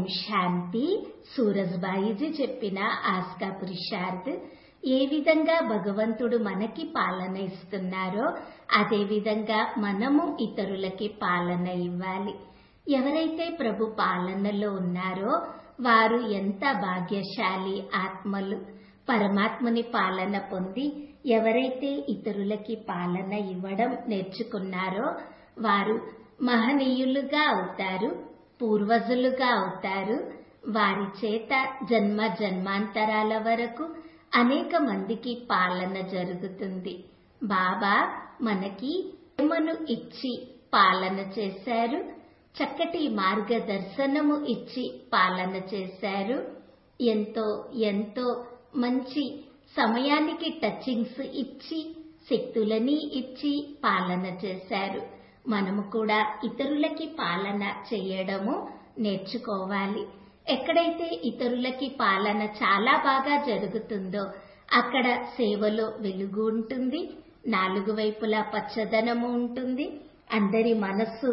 శాంతి సూరజ్బాయిజీ చెప్పిన ఆస్కా పురుషార్థ్ ఏ విధంగా భగవంతుడు మనకి పాలన ఇస్తున్నారో అదే విధంగా మనము ఇతరులకి పాలన ఇవ్వాలి ఎవరైతే ప్రభు పాలనలో ఉన్నారో వారు ఎంత భాగ్యశాలి ఆత్మలు పరమాత్మని పాలన పొంది ఎవరైతే ఇతరులకి పాలన ఇవ్వడం నేర్చుకున్నారో వారు మహనీయులుగా అవుతారు పూర్వజులుగా అవుతారు వారి చేత జన్మ జన్మాంతరాల వరకు అనేక మందికి పాలన జరుగుతుంది బాబా మనకి ప్రేమను ఇచ్చి పాలన చేశారు చక్కటి మార్గదర్శనము ఇచ్చి పాలన చేశారు ఎంతో ఎంతో మంచి సమయానికి టచింగ్స్ ఇచ్చి శక్తులని ఇచ్చి పాలన చేశారు మనము కూడా ఇతరులకి పాలన చేయడము నేర్చుకోవాలి ఎక్కడైతే ఇతరులకి పాలన చాలా బాగా జరుగుతుందో అక్కడ సేవలో వెలుగు ఉంటుంది నాలుగు వైపులా పచ్చదనము ఉంటుంది అందరి మనస్సు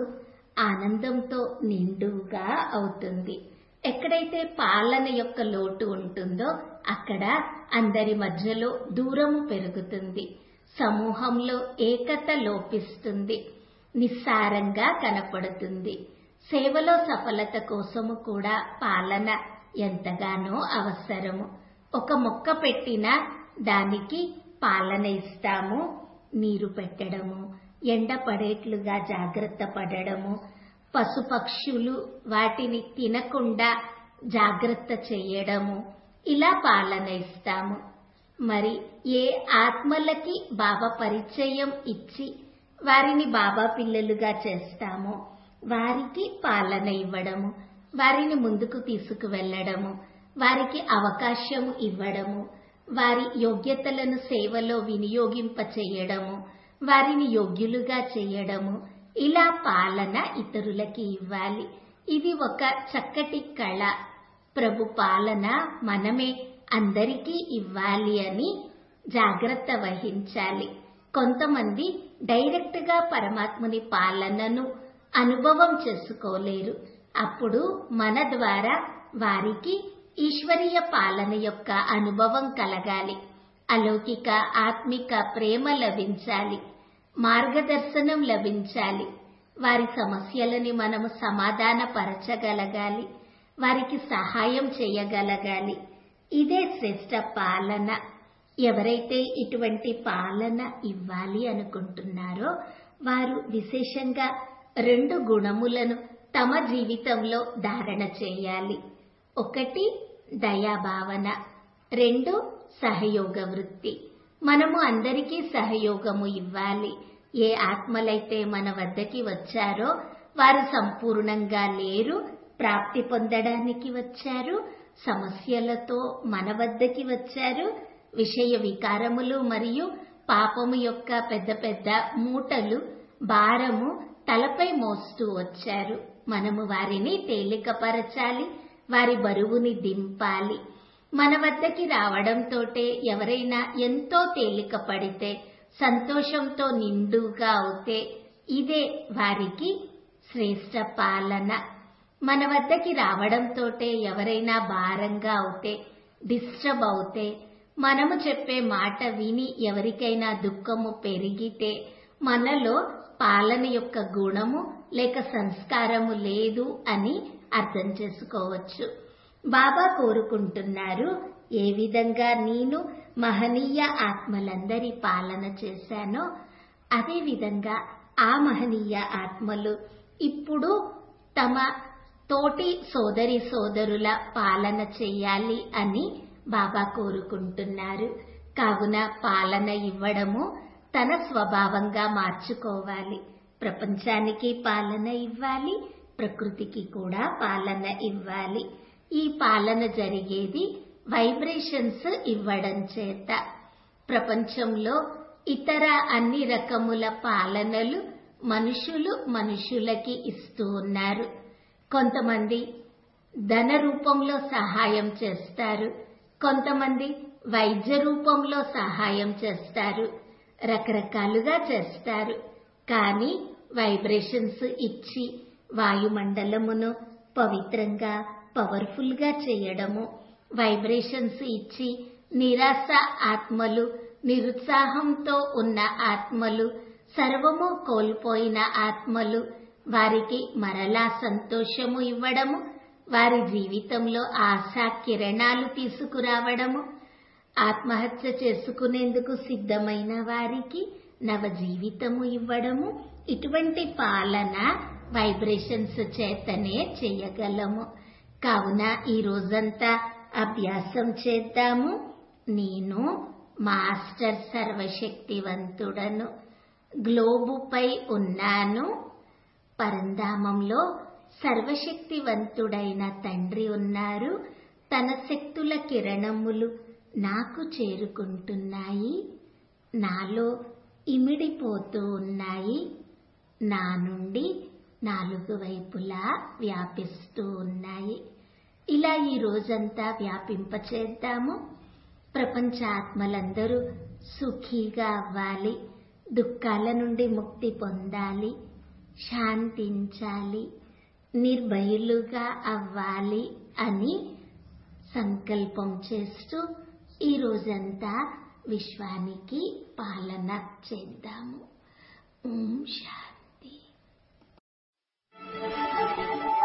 ఆనందంతో నిండుగా అవుతుంది ఎక్కడైతే పాలన యొక్క లోటు ఉంటుందో అక్కడ అందరి మధ్యలో దూరము పెరుగుతుంది సమూహంలో ఏకత లోపిస్తుంది నిస్సారంగా కనపడుతుంది సేవలో సఫలత కోసము కూడా పాలన ఎంతగానో అవసరము ఒక మొక్క పెట్టినా దానికి పాలన ఇస్తాము నీరు పెట్టడము ఎండ పడేట్లుగా జాగ్రత్త పడడము పశుపక్షులు వాటిని తినకుండా జాగ్రత్త చేయడము ఇలా పాలన ఇస్తాము మరి ఏ ఆత్మలకి బాబా పరిచయం ఇచ్చి వారిని బాబా పిల్లలుగా చేస్తామో వారికి పాలన ఇవ్వడము వారిని ముందుకు తీసుకువెళ్లడము వారికి అవకాశం ఇవ్వడము వారి యోగ్యతలను సేవలో వినియోగింప చేయడము వారిని యోగ్యులుగా చేయడము ఇలా పాలన ఇతరులకి ఇవ్వాలి ఇది ఒక చక్కటి కళ ప్రభు పాలన మనమే అందరికీ ఇవ్వాలి అని జాగ్రత్త వహించాలి కొంతమంది డైరెక్ట్ గా పరమాత్ముని పాలనను అనుభవం చేసుకోలేరు అప్పుడు మన ద్వారా వారికి ఈశ్వరీయ పాలన యొక్క అనుభవం కలగాలి అలౌకిక ఆత్మిక ప్రేమ లభించాలి మార్గదర్శనం లభించాలి వారి సమస్యలని మనము సమాధానపరచగలగాలి వారికి సహాయం చేయగలగాలి ఇదే శ్రేష్ట పాలన ఎవరైతే ఇటువంటి పాలన ఇవ్వాలి అనుకుంటున్నారో వారు విశేషంగా రెండు గుణములను తమ జీవితంలో ధారణ చేయాలి ఒకటి దయాభావన రెండు సహయోగ వృత్తి మనము అందరికీ సహయోగము ఇవ్వాలి ఏ ఆత్మలైతే మన వద్దకి వచ్చారో వారు సంపూర్ణంగా లేరు ప్రాప్తి పొందడానికి వచ్చారు సమస్యలతో మన వద్దకి వచ్చారు విషయ వికారములు మరియు పాపము యొక్క పెద్ద పెద్ద మూటలు భారము తలపై మోస్తూ వచ్చారు మనము వారిని తేలికపరచాలి వారి బరువుని దింపాలి మన వద్దకి రావడంతోటే ఎవరైనా ఎంతో తేలిక పడితే సంతోషంతో నిండుగా అవుతే ఇదే వారికి శ్రేష్ట పాలన మన వద్దకి రావడంతోటే ఎవరైనా భారంగా అవుతే డిస్టర్బ్ అవుతే మనము చెప్పే మాట విని ఎవరికైనా దుఃఖము పెరిగితే మనలో పాలన యొక్క గుణము లేక సంస్కారము లేదు అని అర్థం చేసుకోవచ్చు బాబా కోరుకుంటున్నారు ఏ విధంగా నేను మహనీయ ఆత్మలందరి పాలన చేశానో అదే విధంగా ఆ మహనీయ ఆత్మలు ఇప్పుడు తమ తోటి సోదరి సోదరుల పాలన చేయాలి అని బాబా కోరుకుంటున్నారు కావున పాలన ఇవ్వడము తన స్వభావంగా మార్చుకోవాలి ప్రపంచానికి పాలన ఇవ్వాలి ప్రకృతికి కూడా పాలన ఇవ్వాలి ఈ పాలన జరిగేది వైబ్రేషన్స్ ఇవ్వడం చేత ప్రపంచంలో ఇతర అన్ని రకముల పాలనలు మనుషులు మనుషులకి ఇస్తూ ఉన్నారు కొంతమంది ధన రూపంలో సహాయం చేస్తారు కొంతమంది వైద్య రూపంలో సహాయం చేస్తారు రకరకాలుగా చేస్తారు కానీ వైబ్రేషన్స్ ఇచ్చి వాయుమండలమును పవిత్రంగా పవర్ఫుల్ గా చేయడము వైబ్రేషన్స్ ఇచ్చి నిరాశ ఆత్మలు నిరుత్సాహంతో ఉన్న ఆత్మలు సర్వము కోల్పోయిన ఆత్మలు వారికి మరలా సంతోషము ఇవ్వడము వారి జీవితంలో ఆశా కిరణాలు తీసుకురావడము ఆత్మహత్య చేసుకునేందుకు సిద్ధమైన వారికి నవ జీవితము ఇవ్వడము ఇటువంటి పాలన వైబ్రేషన్స్ చేతనే చేయగలము కావున ఈ రోజంతా అభ్యాసం చేద్దాము నేను మాస్టర్ సర్వశక్తివంతుడను గ్లోబుపై ఉన్నాను పరంధామంలో సర్వశక్తివంతుడైన తండ్రి ఉన్నారు తన శక్తుల కిరణములు నాకు చేరుకుంటున్నాయి నాలో ఇమిడిపోతూ ఉన్నాయి నా నుండి నాలుగు వైపులా వ్యాపిస్తూ ఉన్నాయి ఇలా ఈ రోజంతా వ్యాపింపచేద్దాము ప్రపంచ ఆత్మలందరూ సుఖీగా అవ్వాలి దుఃఖాల నుండి ముక్తి పొందాలి శాంతించాలి నిర్భయులుగా అవ్వాలి అని సంకల్పం చేస్తూ ఈ రోజంతా విశ్వానికి పాలన చేద్దాము ఓం శాంతి